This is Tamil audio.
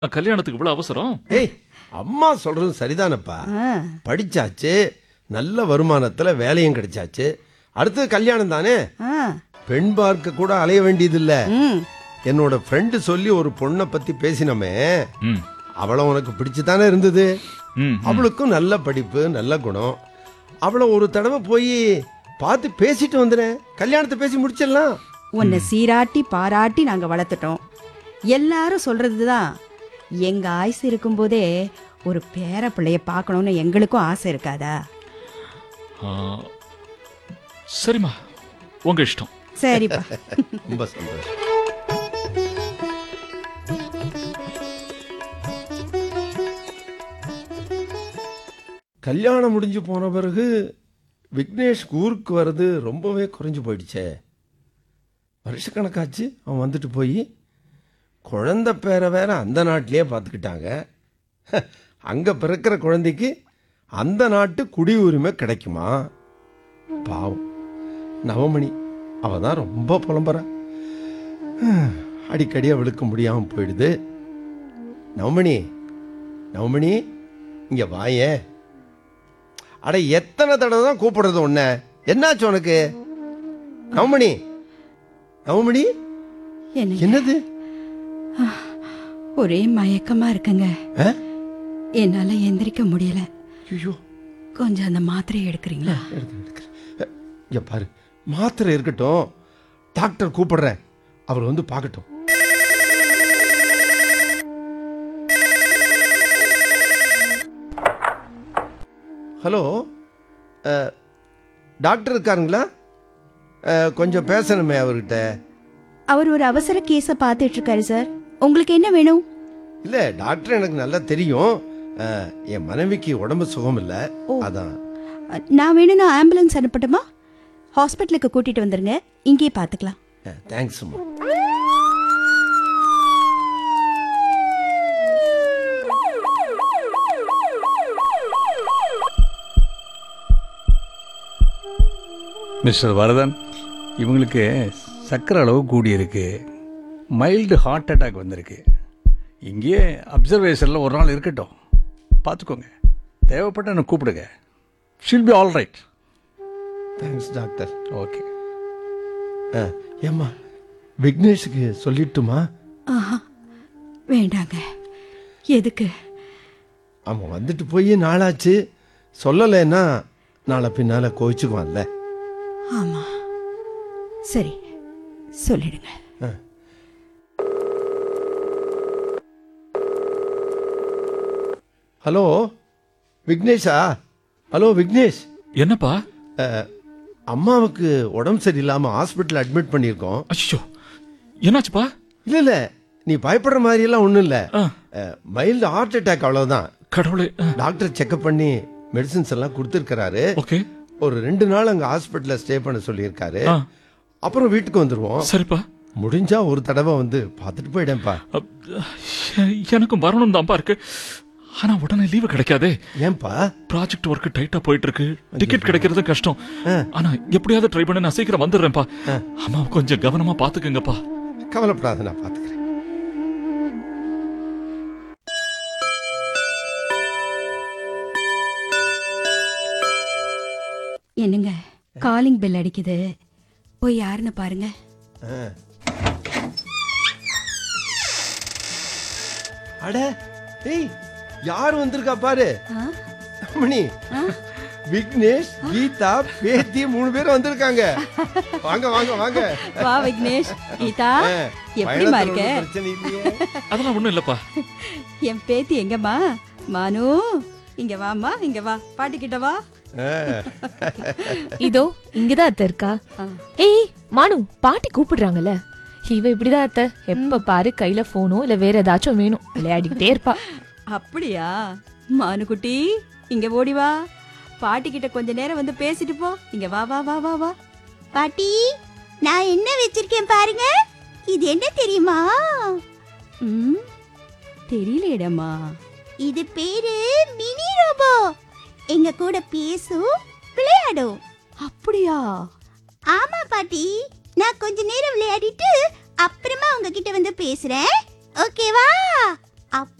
கல்யாணத்துக்கு இவ்வளவு அவசரம் ஏய் அம்மா சொல்றது சரிதானப்பா ஆ, படிச்சாச்சு நல்ல வருமானத்துல வேலையும் கிடைச்சாச்சு அடுத்தது கல்யாணம் தானே ஆ, பெண் பார்க்க கூட அலைய வேண்டியதில்ல ம், என்னோட ஃப்ரெண்டு சொல்லி ஒரு பொண்ணை பத்தி பேசினோமே ம், அவளை உனக்கு பிடிச்சு தானே இருந்தது ம், அவளுக்கும் நல்ல படிப்பு நல்ல குணம் அவளை ஒரு தடவை போய் பார்த்து பேசிட்டு வந்துடுறேன் கல்யாணத்தை பேசி முடிச்சிடலாம் உன்னை சீராட்டி பாராட்டி நாங்க வளர்த்துட்டோம் எல்லாரும் சொல்றதுதான் எங்க ஆயுசு இருக்கும்போதே ஒரு பேர பிள்ளைய பார்க்கணும்னு எங்களுக்கும் ஆசை இருக்காதா ஆ, சரிம்மா உங்க இஷ்டம் சரிப்பா ரொம்ப சந்தோஷம் கல்யாணம் முடிஞ்சு போன பிறகு விக்னேஷ் ஊருக்கு வர்றது ரொம்பவே குறைஞ்சு போயிடுச்சே வருஷக்கணக்காச்சு அவன் வந்துட்டு போய் குழந்தை பேரை வேற அந்த நாட்டிலேயே பார்த்துக்கிட்டாங்க அங்கே பிறக்கிற குழந்தைக்கு அந்த நாட்டு குடியுரிமை கிடைக்குமா பாவம் நவமணி அவ தான் ரொம்ப புலம்புறா அடிக்கடி அவளுக்கு முடியாம போயிடுது நவமணி நவமணி இங்க வாயே அட எத்தனை தடவை தான் கூப்பிடுறது உன்ன என்னாச்சு உனக்கு நவமணி நவமணி என்ன என்னது ஒரே மயக்கமா இருக்குங்க ஆ? என்னால எந்திரிக்க முடியல ஐயோ கொஞ்சம் அந்த மாத்திரையை எடுக்கிறீங்களா எடுத்து எடுக்கிறேன் இங்க பாரு மாத்திரை இருக்கட்டும் டாக்டர் கூப்பிடுறேன் அவர் வந்து பார்க்கட்டும் ஹலோ அஹ், டாக்டர் இருக்காருங்களா அஹ், கொஞ்சம் பேசணுமே அவர்கிட்ட அவர் ஒரு அவசர கேஸ பார்த்துட்டு இருக்காரு சார் உங்களுக்கு என்ன வேணும் இல்லை டாக்டர் எனக்கு நல்லா தெரியும் அஹ், என் மனைவிக்கு உடம்பு சுகம் இல்லை அதான் நான் வேணும்னா ஆம்புலன்ஸ் அனுப்பட்டுமா ஹாஸ்பிட்டலுக்கு கூட்டிட்டு வந்துருங்க இங்கேயே பார்த்துக்கலாம் தேங்க்ஸ் அம்மா மிஸ்டர் வரதன் இவங்களுக்கு சர்க்கரை அளவு கூடியிருக்கு மைல்டு ஹார்ட் அட்டாக் வந்திருக்கு இங்கேயே அப்சர்வேஷனில் ஒரு நாள் இருக்கட்டும் பார்த்துக்கோங்க தேவைப்பட்ட எனக்கு கூப்பிடுங்க she'll be all right thanks doctor okay ஆ, ஏம்மா விக்னேஷுக்கு சொல்லிட்டுமா ஆஹா வேண்டாங்க எதுக்கு அவன் வந்துட்டு போய் நாளாச்சு சொல்லலைன்னா நாளை பின்னால கோவிச்சுக்குவான்ல ஆமா சரி சொல்லிடுங்க ஹலோ விக்னேஷா ஹலோ விக்னேஷ் என்னப்பா ஆ, அம்மாவுக்கு உடம்பு சரியில்லாம ஹாஸ்பிட்டல் அட்மிட் பண்ணியிருக்கோம் அச்சோ என்னாச்சுப்பா இல்ல இல்ல நீ பயப்படுற மாதிரி எல்லாம் ஒண்ணும் இல்ல ஆ, மைல்டு ஹார்ட் அட்டாக் அவ்வளவுதான் கடவுளே ஆ, டாக்டர் செக்அப் பண்ணி மெடிசின்ஸ் எல்லாம் கொடுத்துருக்கிறாரு ஓகே ஒரு ரெண்டு நாள் அங்க ஹாஸ்பிட்டல்ல ஸ்டே பண்ண சொல்லியிருக்காரு ஆ, அப்புறம் வீட்டுக்கு வந்துருவோம் சரிப்பா முடிஞ்சா ஒரு தடவை வந்து பார்த்துட்டு போயிடேன்ப்பா அப், எனக்கும் வரணும் தான்ப்பா இருக்கு ஆனா உடனே லீவு கிடைக்காதே ஏன்பா ப்ராஜெக்ட் ஒர்க் டைட்டா போயிட்டு இருக்கு டிக்கெட் கிடைக்கிறது கஷ்டம் ஆனா எப்படியாவது ட்ரை பண்ணி நான் சீக்கிரம் வந்துடுறேன்ப்பா அம்மா கொஞ்சம் கவனமா பாத்துக்கங்கப்பா கவலைப்படாத நான் பார்த்துக்கிறேன் என்னங்க காலிங் பெல் அடிக்குது போய் யாருன்னு பாருங்க அட ஏய் யார் வந்திருக்கா பாரு ஆ? மணி விக்னேஷ் கீதா பேத்தி மூணு பேர் வந்திருக்காங்க வாங்க வாங்க வாங்க வா விக்னேஷ் கீதா ஆ, எப்படிமா பயணத்துல இருக்க ஒண்ணும் பிரச்சனை இல்லையே அதெல்லாம் ஒண்ணும் இல்லப்பா என் பேத்தி எங்கம்மா மானு இங்க வாம்மா இங்க வா பாட்டி கிட்ட வா ஆ, இதோ இங்கதான் அத்தை இருக்கா ஆ. ஏய் மானு பாட்டி கூப்பிடுறாங்கல்ல இவ இப்படிதான் அத்தை எப்ப பாரு கையில போனோ இல்ல வேற ஏதாச்சும் வேணும் விளையாடிக்கிட்டே இருப்பா அப்படியா மானுக்குட்டி இங்க ஓடி வா பாட்டி கிட்ட கொஞ்ச நேரம் வந்து பேசிட்டு போ இங்க வா வா வா வா வா பாட்டி நான் என்ன வச்சிருக்கேன் பாருங்க இது என்ன தெரியுமா ம் தெரியலடம்மா இது பேரு மினி ரோபோ எங்க கூட பேசும் விளையாடும் அப்படியா ஆமா பாட்டி நான் கொஞ்ச நேரம் விளையாடிட்டு அப்புறமா உங்ககிட்ட வந்து பேசுறேன் ஓகேவா அப்பா